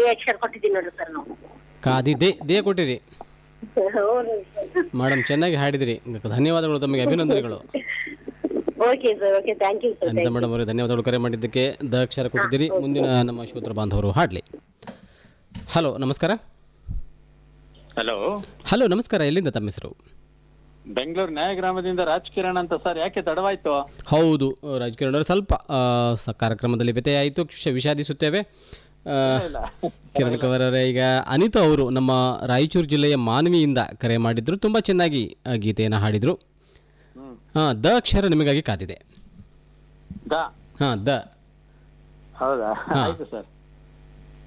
ಅಕ್ಷರ ಕೊಟ್ಟಿದ್ದೀನಿ ನೋಡ್ರಿ ಸರ್ ನಾವು ಕಾದಿ ದೇ ದೇ ಕೊಟ್ಟಿರಿ ಹೌದು ಮೇಡಮ್ ಚೆನ್ನಾಗಿ ಹಾಡಿದಿರಿ ಧನ್ಯವಾದಗಳು ತಮಗೆ ಅಭಿನಂದನೆಗಳು okay sir okay thank you sir Anita madam ಅವರೇ ಧನ್ಯವಾದಗಳು ಕರೆ ಮಾಡಿದ್ದಕ್ಕೆ ದ ಅಕ್ಷರ ಕೊಟ್ಟಿದ್ದೀರಿ ಮುಂದಿನ ನಮ್ಮ ಶ್ರೋತ್ರ ಬಾಂಧವರು ಹಾಡಲಿ ಹಲೋ ನಮಸ್ಕಾರ ಹಲೋ ಹಲೋ ನಮಸ್ಕಾರ ಎಲ್ಲಿಂದ ತಮ್ಮ ಹೆಸರು ಬೆಂಗಳೂರು ನ್ಯಾಯ ಗ್ರಾಮದಿಂದ ರಾಜ್ ಕಿರಣ್ ಅಂತ ಸರ್ ಯಾಕೆ ತಡವಾಯ್ತು ಹೌದು ರಾಜಕಿರಣ್ ಅವರು ಸ್ವಲ್ಪ ಆ, ಸ- ಕಾರ್ಯಕ್ರಮದಲ್ಲಿ ವ್ಯತ್ಯಯ ಕ್ಷ ವಿಷಾದಿಸುತ್ತೇವೆ ಆ, ಕಿರಣ್ ಕವರರೇ ಈಗ ಅನಿತಾ ಅವರು ನಮ್ಮ ರಾಯಚೂರು ಜಿಲ್ಲೆಯ ಮಾನವಿಯಿಂದ ಕರೆ ಮಾಡಿದ್ರು ತುಂಬ ಚೆನ್ನಾಗಿ ಆ, ಗೀತೆಯನ್ನು ಹಾಡಿದರು ಹಾಂ ದ ಅಕ್ಷರ ನಿಮಗಾಗಿ ಕಾದಿದೆ ದಾ ಹಾಂ ದ ಹೌದಾ ಹಾ. ಆಯ್ತು ಸರ್